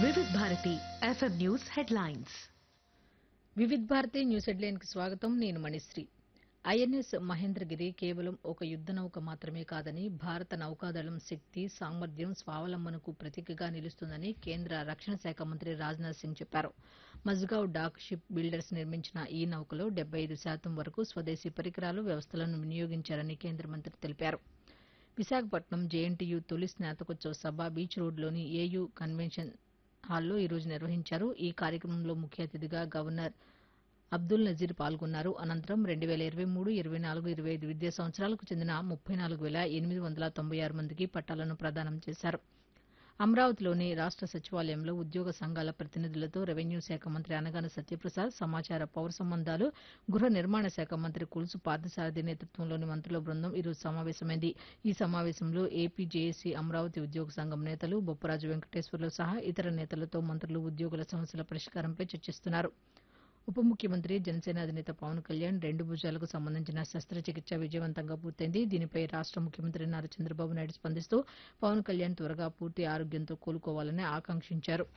వివిధ Bharati FM news headlines Vividh Bharati news హెడ్లైన్కి స్వాగతం నేను మణిశ్రీ ఐఎన్ఎస్ మహేంద్రగిరి కేవలం ఒక యుద్ధ నౌక మాత్రమే కాదని భారత నౌకాదళం శక్తి సామర్థ్యం స్వావలంబనకు ప్రతీకగా నిలుస్తుందని కేంద్ర రక్షణ శాఖ మంత్రి రాజ్నాథ్ సింగ్ చెప్పారు మజ్గావ్ డాక్ షిప్ బిల్డర్స్ నిర్మించిన ఈ నౌకలో డెబ్బై ఐదు శాతం వరకు స్వదేశీ పరికరాలు వ్యవస్థలను వినియోగించారని కేంద్ర మంత్రి తెలిపారు విశాఖపట్నం జేఎన్టీయూ తొలి స్నాతకోత్సవ సభ బీచ్ రోడ్లోని ఏయూ కన్వెన్షన్ హాల్లో ఈ రోజు నిర్వహించారు ఈ కార్యక్రమంలో ముఖ్య అతిథిగా గవర్నర్ అబ్దుల్ నజీర్ పాల్గొన్నారు అనంతరం రెండు వేల ఇరవై మూడు ఇరవై నాలుగు ఇరవై ఐదు విద్యా సంవత్సరాలకు చెందిన ముప్పై నాలుగు వేల ఎనిమిది వందల తొంభై ఆరు మందికి పట్టాలను ప్రదానం చేశారు అమరావతిలోని రాష్ట సచివాలయంలో ఉద్యోగ సంఘాల ప్రతినిధులతో రెవెన్యూ శాఖ మంత్రి అనగాన సత్యప్రసాద్ సమాచార పౌర సంబంధాలు గృహ నిర్మాణ శాఖ మంత్రి కులుసు పార్థసారథి నేతృత్వంలోని మంత్రుల బృందం ఈరోజు సమావేశమైంది ఈ సమావేశంలో ఏపీ జేఏసీ అమరావతి ఉద్యోగ సంఘం నేతలు బొప్పరాజు వెంకటేశ్వర్లు సహా ఇతర నేతలతో మంత్రులు ఉద్యోగుల సమస్యల పరిష్కారంపై చర్చిస్తున్నారు ఉప ముఖ్యమంత్రి జనసేన అధినేత పవన్ కళ్యాణ్ రెండు భుజాలకు సంబంధించిన శస్త్రచికిత్స విజయవంతంగా పూర్తయింది దీనిపై రాష్ట ముఖ్యమంత్రి నారా చంద్రబాబు నాయుడు స్పందిస్తూ పవన్ కళ్యాణ్ త్వరగా పూర్తి ఆరోగ్యంతో కోలుకోవాలని ఆకాంక్షించారు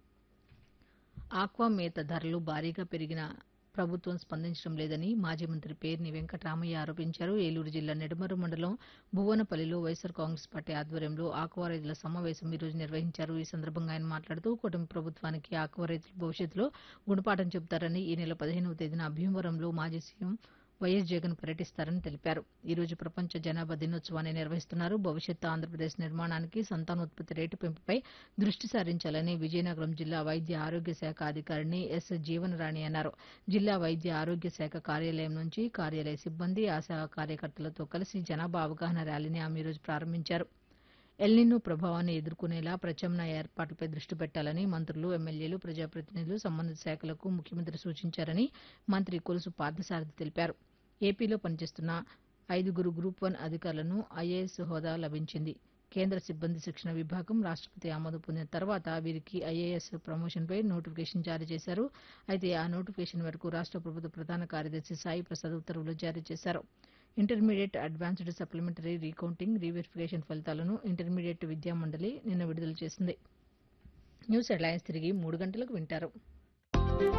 ఆక్వా మేత ధరలు భారీగా పెరిగిన ప్రభుత్వం స్పందించడం లేదని మాజీ మంత్రి పేర్ని వెంకటరామయ్య ఆరోపించారు ఏలూరు జిల్లా నెడమరు మండలం భువనపల్లిలో వైఎస్సార్ కాంగ్రెస్ పార్టీ ఆధ్వర్యంలో ఆక్వా రైతుల సమావేశం ఈ రోజు నిర్వహించారు ఈ సందర్భంగా ఆయన మాట్లాడుతూ కుటుంబ ప్రభుత్వానికి ఆక్వా రైతులు భవిష్యత్తులో గుణపాఠం చెబుతారని ఈ నెల పదిహేనవ తేదీన భీమవరంలో మాజీ సీఎం వైఎస్ జగన్ పర్యటిస్తారని తెలిపారు ఈ రోజు ప్రపంచ జనాభా దినోత్సవాన్ని నిర్వహిస్తున్నారు భవిష్యత్ ఆంధ్రప్రదేశ్ నిర్మాణానికి సంతానోత్పత్తి రేటు పెంపుపై దృష్టి సారించాలని విజయనగరం జిల్లా వైద్య ఆరోగ్య శాఖ అధికారిని ఎస్ జీవనరాణి అన్నారు జిల్లా వైద్య ఆరోగ్య శాఖ కార్యాలయం నుంచి కార్యాలయ సిబ్బంది ఆశా కార్యకర్తలతో కలిసి జనాభా అవగాహన ర్యాలీని ఆమె ఈ రోజు ప్రారంభించారు ఎల్నినో ప్రభావాన్ని ఎదుర్కొనేలా ప్రత్యామ్నాయ ఏర్పాట్లపై దృష్టి పెట్టాలని మంత్రులు ఎమ్మెల్యేలు ప్రజాప్రతినిధులు సంబంధిత శాఖలకు ముఖ్యమంత్రి సూచించారని మంత్రి కొలుసు పార్థసారథి తెలిపారు ఏపీలో పనిచేస్తున్న ఐదుగురు గ్రూప్ వన్ అధికారులను ఐఏఎస్ హోదా లభించింది కేంద్ర సిబ్బంది శిక్షణ విభాగం రాష్టపతి ఆమోదం పొందిన తర్వాత వీరికి ఐఏఎస్ ప్రమోషన్పై నోటిఫికేషన్ జారీ చేశారు అయితే ఆ నోటిఫికేషన్ వరకు రాష్ట ప్రభుత్వ ప్రధాన కార్యదర్శి సాయి ప్రసాద్ ఉత్తర్వులు జారీ చేశారు intermediate advanced supplementary recounting reverification ఫలితాలను ఇంటర్మీడియట్ విద్యా మండలి నిన్న విడుదల చేసింది న్యూస్ హెడ్లైన్స్ తిరిగి మూడు గంటలకు వింటారు